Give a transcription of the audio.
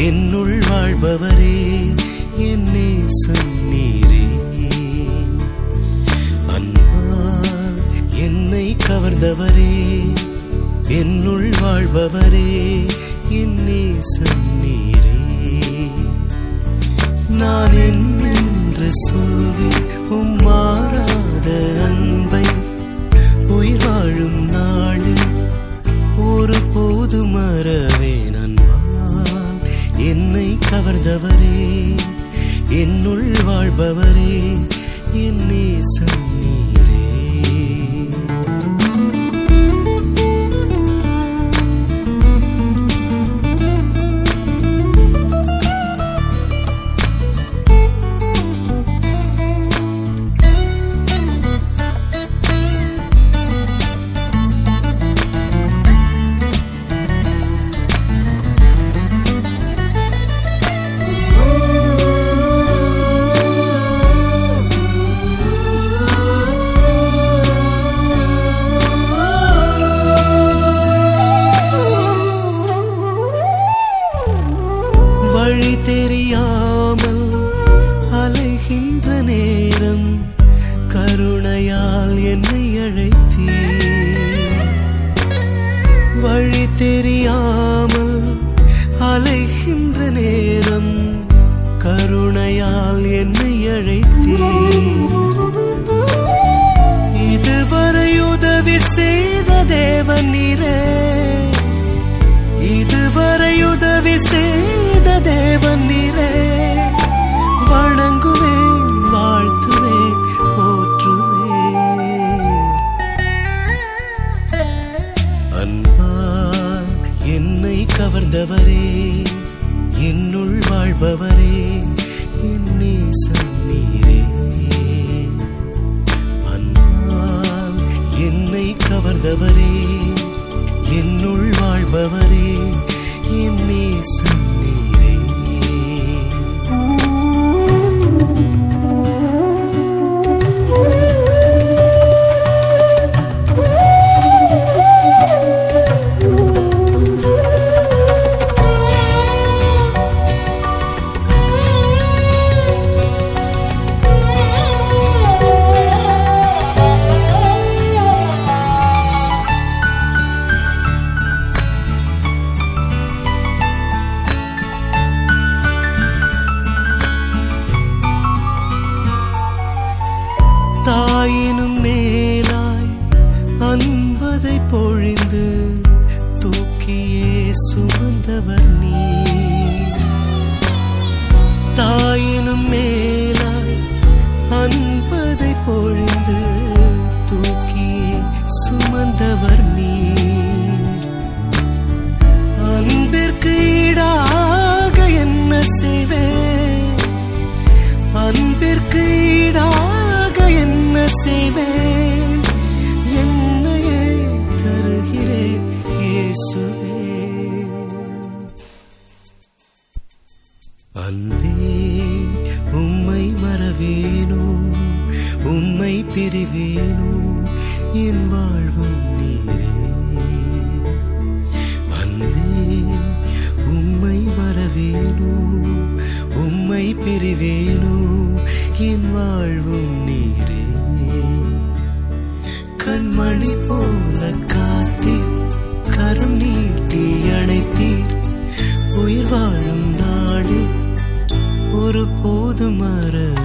என்னுள் வாழ்பவரே என் நேசம் நீரே அன்பால் என்னை கவர்ந்தவரே என்னுள் வாழ்பவரே என் நேசம் நீரே நான் என்று சொல்வேன் உம் மாறாத அன்பை உயிர் வாழும் நாளில் ஒரு போது மறவேன் அன்பால் என்னை கவர்ந்தவரே என்னுள் வாழ்பவரே என் நேசம் நீரே வழி தெரியாமல் அலைகின்ற நேரம் கருணையால் என்னை அழைத்தீர் வழி தெரியாமல் அலைகின்ற நேரம் கருணையால் என்னை அழைத்தீர் இதுவரை உதவி செய்த தேவன் நீரே இதுவரை உதவி செய்த தேவன் நீரே வணங்குவேன் வாழ்த்துவேன் போற்றுவேன் அன்பால் என்னை கவர்ந்தவரே என்னுள் வாழ்பவரே என் நேசம் நீரே அன்பால் என்னை கவர்ந்தவரே என்னுள் வாழ்பவரே என் நேசம் நீரே தாயினும் மேலாய் அன்பதை பொழிந்து தூக்கியே சுமந்தவர் நீ தாயினும் மேலாய் அன்பதை பொழிந்து தூக்கியே சுமந்தவர் நீ அன்பிற்கு ஈடாக என்ன செய்வேன் அன்பிற்கு ஈடாக என்ன செய்வேன் என்னையே தருகிறேன் இயேசுவே அன்பே உம்மை மறவேனோ உம்மை பிரிவேனோ என் வாழ்வும் நீரே அன்பே உம்மை மறவேனோ உம்மை பிரிவேனோ என் வாழ்வும் நீரே கண்மணி போல காத்தீர் கரம் நீட்டி அணைத்தீர் உயிர் வாழும் நாளில் ஒரு போது மற